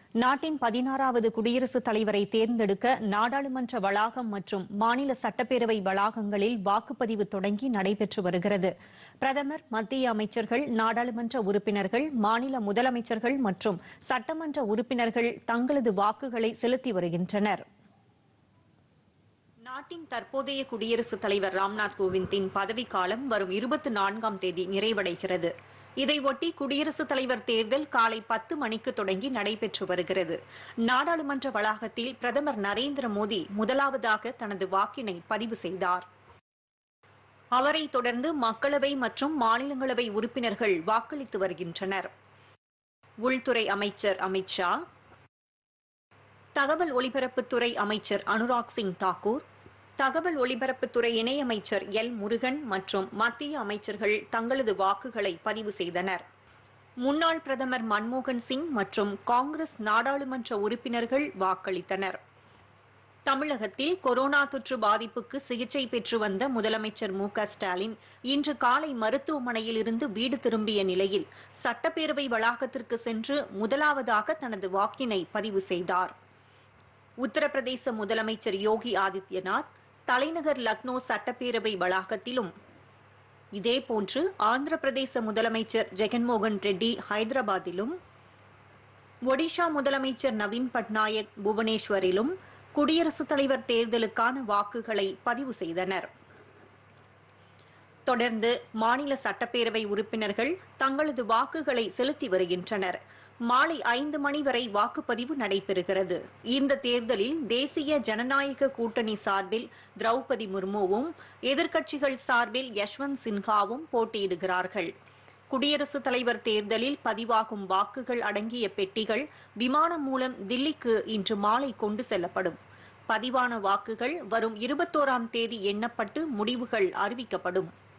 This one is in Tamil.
நாட்டின் பதினாறாவது குடியரசுத் தலைவரை தேர்ந்தெடுக்க நாடாளுமன்ற வளாகம் மற்றும் மாநில சட்டப்பேரவை வளாகங்களில் வாக்குப்பதிவு தொடங்கி நடைபெற்று வருகிறது பிரதமர் மத்திய அமைச்சர்கள் நாடாளுமன்ற உறுப்பினர்கள் மாநில முதலமைச்சர்கள் மற்றும் சட்டமன்ற உறுப்பினர்கள் தங்களது வாக்குகளை செலுத்தி வருகின்றனர் நாட்டின் தற்போதைய குடியரசுத் தலைவர் ராம்நாத் கோவிந்தின் பதவிக்காலம் வரும் இருபத்தி நான்காம் தேதி நிறைவடைகிறது இதையொட்டி குடியரசுத் தலைவர் தேர்தல் காலை பத்து மணிக்கு தொடங்கி நடைபெற்று வருகிறது நாடாளுமன்ற வளாகத்தில் பிரதமர் நரேந்திர மோடி முதலாவதாக தனது வாக்கினை பதிவு செய்தார் அவரை தொடர்ந்து மக்களவை மற்றும் மாநிலங்களவை உறுப்பினர்கள் வாக்களித்து வருகின்றனர் உள்துறை அமைச்சர் அமித் ஷா தகவல் ஒலிபரப்புத்துறை அமைச்சர் அனுராக் சிங் தாக்கூர் தகவல் ஒலிபரப்புத்துறை இணையமைச்சர் எல் முருகன் மற்றும் மத்திய அமைச்சர்கள் தங்களது வாக்குகளை பதிவு செய்தனர் முன்னாள் பிரதமர் மன்மோகன் சிங் மற்றும் காங்கிரஸ் நாடாளுமன்ற உறுப்பினர்கள் வாக்களித்தனர் தமிழகத்தில் கொரோனா தொற்று பாதிப்புக்கு சிகிச்சை பெற்று வந்த முதலமைச்சர் மு க ஸ்டாலின் இன்று காலை மருத்துவமனையில் இருந்து வீடு திரும்பிய நிலையில் சட்டப்பேரவை வளாகத்திற்கு சென்று முதலாவதாக தனது வாக்கினை பதிவு செய்தார் உத்தரப்பிரதேச முதலமைச்சர் யோகி ஆதித்யநாத் தலைநகர் லக்னோ சட்டப்பேரவை வளாகத்திலும் இதேபோன்று ஆந்திர பிரதேச முதலமைச்சர் ஜெகன்மோகன் ரெட்டி ஹைதராபாத்திலும் ஒடிஷா முதலமைச்சர் நவீன் பட்நாயக் புவனேஸ்வரிலும் குடியரசுத் தலைவர் தேர்தலுக்கான வாக்குகளை பதிவு செய்தனர் தொடர்ந்து மாநில சட்டப்பேரவை உறுப்பினர்கள் தங்களது வாக்குகளை செலுத்தி வருகின்றனர் மாலை ஐந்து மணி வரை வாக்குப்பதிவு நடைபெறுகிறது இந்த தேர்தலில் தேசிய ஜனநாயக கூட்டணி சார்பில் திரௌபதி முர்முவும் எதிர்க்கட்சிகள் சார்பில் யஷ்வந்த் சின்ஹாவும் போட்டியிடுகிறார்கள் குடியரசுத் தலைவர் தேர்தலில் பதிவாகும் வாக்குகள் அடங்கிய பெட்டிகள் விமானம் மூலம் தில்லிக்கு இன்று மாலை கொண்டு செல்லப்படும் பதிவான வாக்குகள் வரும் இருபத்தோராம் தேதி எண்ணப்பட்டு முடிவுகள் அறிவிக்கப்படும்